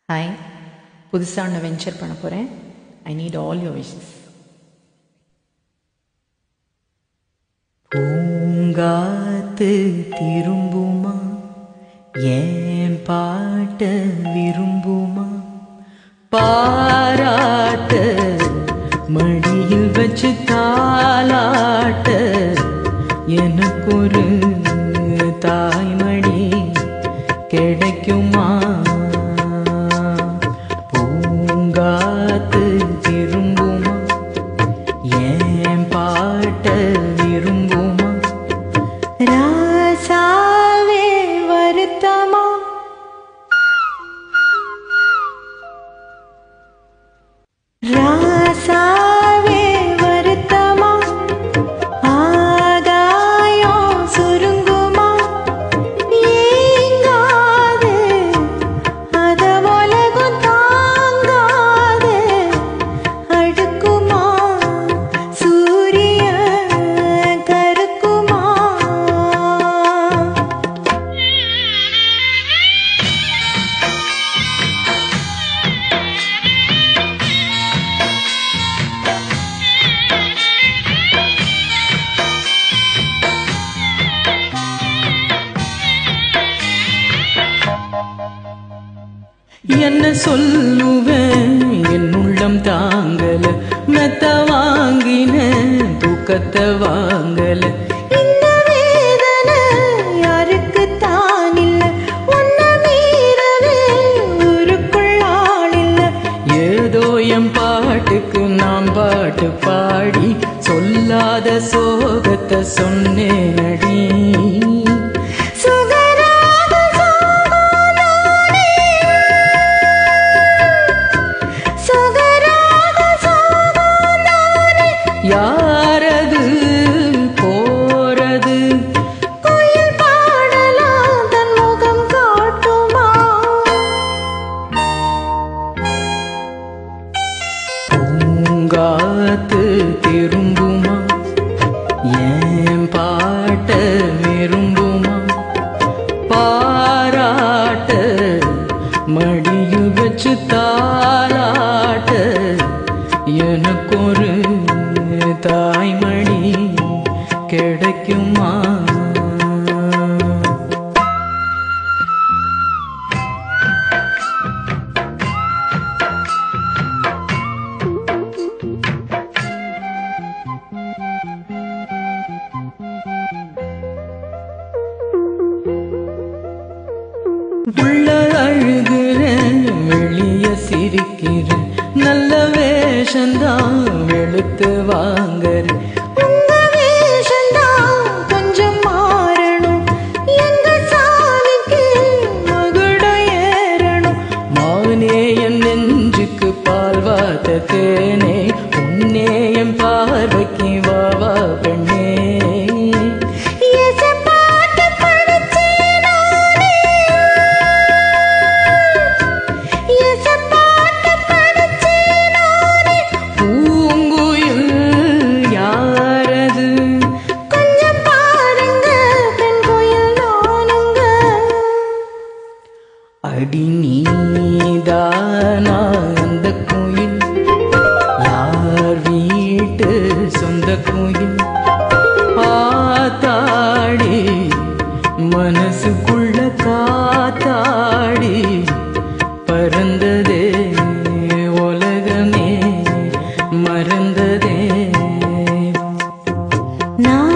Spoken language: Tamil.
ஹாய் புதுசாக ஒன்று வெஞ்சர் பண்ண போகிறேன் I need all your wishes பூங்காத்து திரும்புமா ஏன் பாட்ட விரும்புமா பாராட்ட மடியில் வச்சு தாலாட்ட எனக்கு ஒரு தாய்மடி கிடைக்குமா பூங்காத்து திரும்புமா ஏன் பாட்ட விரும்புமா ராசாவே வருத்தமா ராசாவே வருத்தமா ஆகாயம் சுருங்குமா ஏங்காது அத உலகம் தாங்காது அடுக்குமா சூரிய கருக்குமா என்ன சொல்லுவேன் என் உள்ளம் தாங்கல மெத்த வாங்கின தூக்கத்தை வாங்கல இந்த வேதனை யாருக்கு தான் இல்ல உன்ன மீறவே ஊருக்குள் ஆள் இல்ல ஏதோ என் பாட்டுக்கு நான் பாட்டு பாடி சொல்லாத சோகத்தை சொன்னேன் அடி சுகராக சோகனானே சுகராக சோகனானே யாரது போறது குயில் பாடலாம் தன் முகம் காட்டுமா பூங்காத்து திரும்புமா ஏன் பாட்ட விரும்புமா பாராட்ட மடியில் வச்சு தாலாட்ட எனக்கு ஒரு தாய்மணி கிடைக்குமா உள்ள அழுகிறேன் வெளிய சிரிக்கிறேன் நல்ல வேஷந்தான் வெளுத்து வாங்குறேன் உங்க வேஷந்தான் கொஞ்சம் மாறணும் எங்க சாமிக்கு மகுடம் ஏறணும் மானே என் நெஞ்சுக்கு பால் வாத்த தேனே உன்னே என் பார்வைக்கு வா வா பெண்ணே எசப்பாட்டு படிச்சேனானே எசப்பாட்டு படிச்சேனானே பூங்குயில் யாரது கொஞ்சம் பாருங்க பெண் குயில் நானுங்க அடி நீதானா அந்த குயில் யார் வீட்டு சொந்த குயில் ஆத்தாடி மனசுக்குள்ள காத்தாடி பறந்ததே உலகமே மறந்ததே நான்